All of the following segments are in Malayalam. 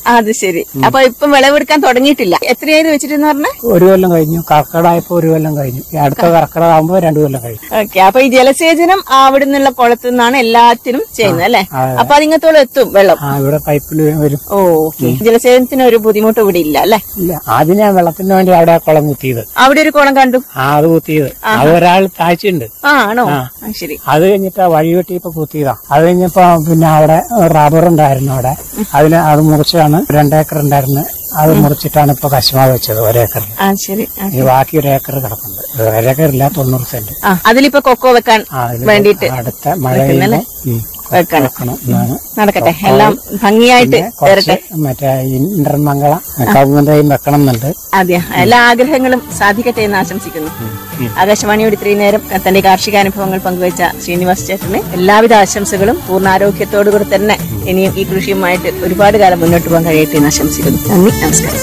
അത് ശരി അപ്പൊ ഇപ്പം വിളവെടുക്കാൻ തുടങ്ങിയിട്ടില്ല എത്രയായത് വെച്ചിട്ടെന്ന് പറഞ്ഞ ഒരു കൊല്ലം കഴിഞ്ഞു കർക്കിടമായപ്പോ ഒരു കൊല്ലം കഴിഞ്ഞു ഈ അടുത്ത കർക്കിടമാകുമ്പോ രണ്ടു കൊല്ലം കഴിഞ്ഞു ഓക്കെ അപ്പൊ ഈ ജലസേചനം അവിടെ നിന്നുള്ള കുളത്തു നിന്നാണ് എല്ലാത്തിനും ചെയ്യുന്നത് അല്ലെ അപ്പൊ അതിങ്ങത്തോളം എത്തും വെള്ളം ആ ഇവിടെ പൈപ്പിൽ വരും ഓ ഓക്കെ ജലസേചനത്തിന് ഒരു ബുദ്ധിമുട്ട് ഇവിടെ ഇല്ല അല്ലെ ഇല്ല ആദ്യം ഞാൻ വെള്ളത്തിന് വേണ്ടി അവിടെ ആ കുളം കുത്തിയത് അവിടെ ഒരു കുളം കണ്ടു ആ അത് കുത്തിയത് അത് ഒരാൾ താഴ്ചയുണ്ട് ആ ആണോ ആ, ശരി അത് കഴിഞ്ഞിട്ട് ആ വഴി വെട്ടിയപ്പോ കുത്തിയതാ അത് കഴിഞ്ഞപ്പോ പിന്നെ അവിടെ റബ്ബർ ഉണ്ടായിരുന്നു അവിടെ അതിന് അത് മുറിച്ചാണ് രണ്ടേക്കർ ഉണ്ടായിരുന്നു അത് മുറിച്ചിട്ടാണ് ഇപ്പൊ കശുമാവ് വെച്ചത് ഒരേക്കറിൽ ആ ശരി ആ. ഇനി ബാക്കി ഒരു ഏക്കർ കിടപ്പുണ്ട് ഒരേക്കറില്ല തൊണ്ണൂറ് സെന്റ് ആ അതിലിപ്പോ കൊക്കോ വെക്കാൻ ആ, ഇതില് വേണ്ടിയിട്ട് അടുത്ത മഴ പെയ്യുമ്പോ, ഉം, വെക്കണം വെക്കണം എന്നാണ് നടക്കട്ടെ എല്ലാം ഭംഗിയായിട്ട് കുറച്ച് മറ്റേ ഇന്റർമംഗള കവുങ്ങന്തയും വെക്കണം എന്നുണ്ട് അതെ എല്ലാ ആഗ്രഹങ്ങളും സാധിക്കട്ടെ എന്ന് ആശംസിക്കുന്നു ആകാശവാണിയോട് ഇത്രയും നേരം തന്റെ കാർഷിക അനുഭവങ്ങൾ പങ്കുവച്ച ശ്രീനിവാസ് ചേട്ടന് എല്ലാവിധ ആശംസകളും പൂർണ്ണ ആരോഗ്യത്തോടുകൂടി തന്നെ ഇനിയും ഈ കൃഷിയുമായിട്ട് ഒരുപാട് കാലം മുന്നോട്ട് പോകാൻ കഴിയട്ടെ എന്ന് ആശംസിക്കുന്നു നന്ദി നമസ്കാരം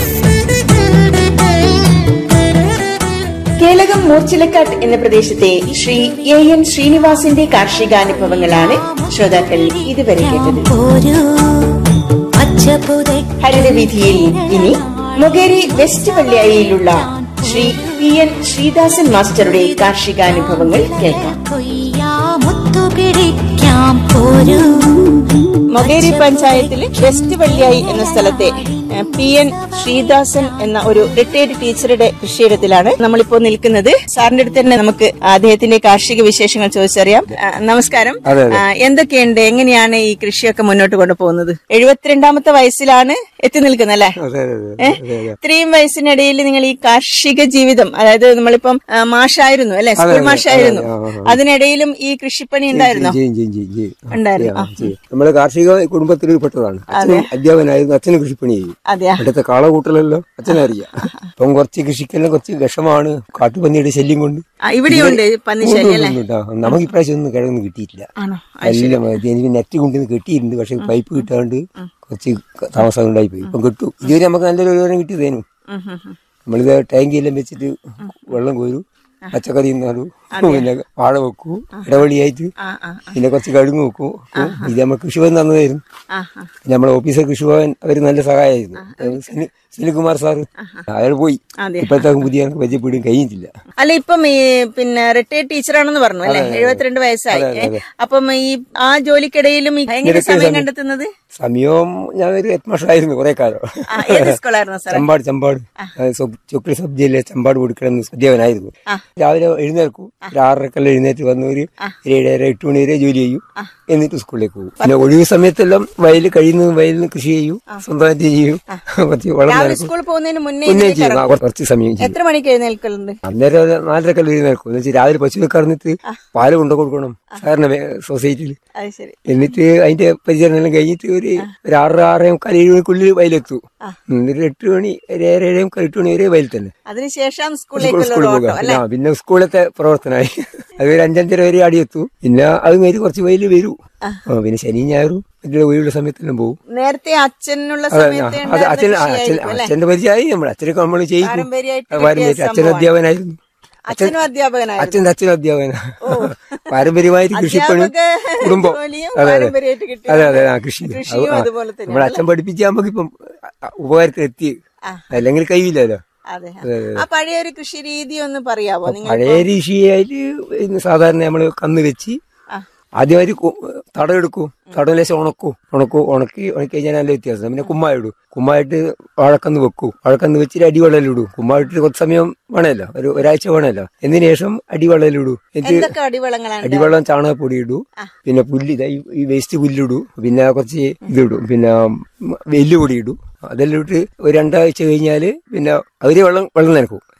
കേളകം മൂർച്ചിലക്കാട്ട് എന്ന പ്രദേശത്തെ ശ്രീ എ എൻ ശ്രീനിവാസിന്റെ കാർഷികാനുഭവങ്ങളാണ് ശ്രോതാക്കൾ ഇതുവരെ കേട്ടത് ഒരു പച്ചപ്പുതൈ ഹരിതവീഥിയിൽ ഇനി മുകേരി വെസ്റ്റ് പള്ളിയായിലുള്ള ശ്രീ പി എൻ ശ്രീദാസൻ മാസ്റ്ററുടെ കാർഷികാനുഭവങ്ങൾ കേൾക്കാം കൊയ്യാമുത്തു പിടിക്കാം പോരൂ മൊകേരി പഞ്ചായത്തിലെ വെസ്റ്റ് വള്ളിയായി എന്ന സ്ഥലത്തെ ഏ, പി എൻ ശ്രീദാസൻ എന്ന ഒരു റിട്ടയർഡ് ടീച്ചറുടെ കൃഷിയിടത്തിലാണ് നമ്മളിപ്പോ നിൽക്കുന്നത് സാറിന്റെ അടുത്ത് തന്നെ നമുക്ക് അദ്ദേഹത്തിന്റെ കാർഷിക വിശേഷങ്ങൾ ചോദിച്ചറിയാം ആ, നമസ്കാരം ആ, എന്തൊക്കെയുണ്ട് എങ്ങനെയാണ് ഈ കൃഷിയൊക്കെ മുന്നോട്ട് കൊണ്ടുപോകുന്നത് എഴുപത്തിരണ്ടാമത്തെ വയസ്സിലാണ് എത്തി നിൽക്കുന്നത് അല്ലേ ഏ? ഇത്രയും വയസ്സിനിടയിൽ നിങ്ങൾ ഈ കാർഷിക ജീവിതം അതായത് നമ്മളിപ്പം ആ, മാഷായിരുന്നു അല്ലെ സ്കൂൾ മാഷായിരുന്നു അതിനിടയിലും ഈ കൃഷിപ്പണി ഉണ്ടായിരുന്നോ ചെയ്യും ചെയ്യും ചെയ്യും ചെയ്യും ഉണ്ടായിരുന്നു ആ. ചെയ്യും. നമ്മളെ കാർഷിക കുടുംബത്തിൽ പെട്ടതാണ് അച്ഛനും അധ്യാപനായിരുന്നു അച്ഛനും കൃഷിപ്പണി ചെയ്യും അതെയാ ഇവിടുത്തെ കാളകൂട്ടലല്ലോ അച്ഛനറിയാം ഇപ്പം കുറച്ച് കൃഷിക്കെല്ലാം കുറച്ച് വിഷമാണ് കാട്ടുപന്നിയുടെ ശല്യം കൊണ്ട് ആ, ഇവിടെയുണ്ട് പന്നിശല്യം അല്ലെ ഉണ്ട്, ഉണ്ട്, ഉണ്ട്. നമുക്ക് ഇപ്രാവശ്യം ഒന്നും കിഴങ്ങ് കിട്ടിയിട്ടില്ല ആണോ എല്ലാം എനിക്ക് നെറ്റ് കൊണ്ടുവന്ന് കിട്ടിയിട്ടുണ്ട് പക്ഷെ പൈപ്പ് കിട്ടാണ്ട് കുറച്ച് താമസം ഉണ്ടായി പോയി ഇപ്പം കിട്ടും ഇതുവരെ നമുക്ക് നല്ലൊരു വരുമാനം കിട്ടിയതേനു ഉം, ഉം, ഉം. നമ്മളിത് ടാങ്കിയെല്ലാം വെച്ചിട്ട് വെള്ളം കോരും പച്ചക്കറി തിന്നാലു പിന്നെ വാഴ വെക്കൂ ഇടവഴിയായിട്ട് ആ, ആ, പിന്നെ കുറച്ച് കഴുങ്ങ് വെക്കും ഇത് നമ്മൾ കൃഷിഭവൻ തന്നതായിരുന്നു ആ, ആ. പിന്നെ നമ്മളെ ഓഫീസർ കൃഷിഭവൻ അവർ നല്ല സഹായമായിരുന്നു സുനി- സുനിൽകുമാർ സാറ് അയാൾ പോയി അതെ. ഇപ്പോഴത്തെ പുതിയ പരിചയപ്പെടുകയും കഴിഞ്ഞിട്ടില്ല അല്ല ഇപ്പം ഈ പിന്നെ റിട്ടയർഡ് ടീച്ചറാണെന്ന് പറഞ്ഞു അല്ലെ എഴുപത്തിരണ്ട് വയസ്സായി ഏ, അപ്പം ഈ ആ ജോലിക്കിടയിലും ഈ എങ്ങനെ സമയം കണ്ടെത്തുന്നത് സമയവും ഞാൻ ഒരു ഹെഡ് മാഷായിരുന്നു കുറെ കാലം ആ, ഏത് സ്കൂളായിരുന്നു സാർ ചമ്പാട് ചമ്പാട് ചൊക്രി സബ് ജില്ലയിലെ ചമ്പാട് കൊടുക്കണം അധ്യാപനായിരുന്നു രാവിലെ എഴുന്നേൽക്കും ഒരു ആറരക്കെല്ലാം എഴുന്നേറ്റ് വന്ന് ഒരു ഏഴര എട്ട് മണി വരെ ജോലി ചെയ്യും എന്നിട്ട് സ്കൂളിലേക്ക് പോകും പിന്നെ ഒഴിവ് സമയത്തെല്ലാം വയലിൽ കഴിയുന്നത് വയലിൽ നിന്ന് കൃഷി ചെയ്യും സ്വന്തമായിട്ട് ചെയ്യും കുറച്ച് വളം രാവിലെ നനക്കും സ്കൂളിൽ പോകുന്നതിന് മുന്നേ മുന്നേ ഇതിലേക്ക് ചെയ്യും ആ, ഇറങ്ങും. കുറച്ച് സമയം ചെയ്യും എത്ര മണിക്ക് എഴുന്നേൽക്കലുണ്ട് അന്നേരം ഒരു നാലരക്കെല്ലാം എഴുന്നേൽക്കും എന്ന് വെച്ചാൽ രാവിലെ പശുവെ കറന്നിട്ട് പാല് കൊണ്ടു കൊടുക്കണം സാറിന് സൊസൈറ്റിയിൽ അത് ശരി എന്നിട്ട് അതിന്റെ പരിചരണം എല്ലാം കഴിഞ്ഞിട്ട് ഒരു ഒരു ആറ് ആറേ മുക്കാൽ ഏഴ് മണിക്കുള്ളിൽ വയലെത്തു എന്നിട്ട് എട്ട് മണി ഒരു ഏഴ് ഏഴേ മുക്കാൽ എട്ട് മണി വരെ വയലിൽ തന്നെ അതിനുശേഷം സ്കൂൾ സ്കൂളിലേക്കുള്ള സ്കൂളിൽ ഓട്ടോ പോകാം അല്ലെ ആ, പിന്നെ സ്കൂളത്തെ പ്രവർത്തനമായി അത് ഒരു അഞ്ചഞ്ചര വരെ അടിയെത്തു പിന്നെ അത് കഴിഞ്ഞ് കുറച്ച് വയലിൽ വരൂ ആ, പിന്നെ ശനി ഞായറും മറ്റുള്ള ഒഴിവുള്ള സമയത്തെല്ലാം പോകും നേരത്തെ അച്ഛനുള്ള അതെ, ആ, സമയത്ത് അത് അച്ഛൻ ആ, അച്ഛൻ കൃഷിയായിരിക്കും അല്ലെ അച്ഛന്റെ പരിചയമായി നമ്മൾ അച്ഛനൊക്കെ നമ്മൾ ചെയ്യും പാരമ്പര്യമായിട്ട് ആ, പാരമ്പര്യം. കിട്ടിയ അച്ഛൻ സംഭവമാണ്. അധ്യാപനായിരുന്നു അച്ഛനും അധ്യാപകനായിരുന്നു അച്ഛൻ അച്ഛൻ അധ്യാപന പാരമ്പര്യമായിട്ട് കൃഷിപ്പണി അധ്യാപക കുടുംബം ജോലിയും അതെ അതെ പാരമ്പര്യമായിട്ട് കിട്ടിയ അതെ അതെ ആ കൃഷി കൃഷിയും അത് ആ, അതുപോലെ തന്നെ നമ്മുടെ അച്ഛൻ പഠിപ്പിച്ച നമുക്ക് ഇപ്പം ഉപകാരത്തിൽ എത്തി അല്ലെങ്കിൽ കഴിയില്ലല്ലോ അതെ ആ പഴയ ഒരു കൃഷി രീതി ഒന്ന് പറയാവോ നിങ്ങൾ പഴയ കൃഷിയായിട്ട് ഇന്ന് സാധാരണ നമ്മള് കന്ന് വെച്ച് ആ. ആദ്യമായിട്ട് കു- തടമെടുക്കും തടം ലേശം ഉണക്കും ഉണക്കും ഉണക്കി ഉണക്കി കഴിഞ്ഞാൽ നല്ല വ്യത്യാസം പിന്നെ കുമ്മായിടും കുമ്മായിട്ട് വാഴക്കന്ന് വെക്കും വാഴക്കന്ന് വെച്ചിട്ട് അടിവെള്ളലിടും കുമ്മായിട്ട് കുറച്ച് സമയം വേണമല്ലോ ഒരു ഒരാഴ്ച വേണമല്ലോ എന്നതിന് ശേഷം അടിവെള്ളലിടും എന്നിട്ട് എന്തൊക്കെ അടിവളങ്ങളാണ് അടിവെള്ളം ചാണകപ്പൊടി ഇടൂ പിന്നെ പുല്ല് ഇതാ ഈ- ഈ വേസ്റ്റ് പുല്ലിടൂ പിന്നെ കുറച്ച് ഇതിടും പിന്നെ വെല്ലുപൊടി ഇടും അതെല്ലാം ഇട്ട് ഒരു രണ്ടാഴ്ച കഴിഞ്ഞാല് പിന്നെ അവര് വെള്ളം വെള്ളം നനക്കും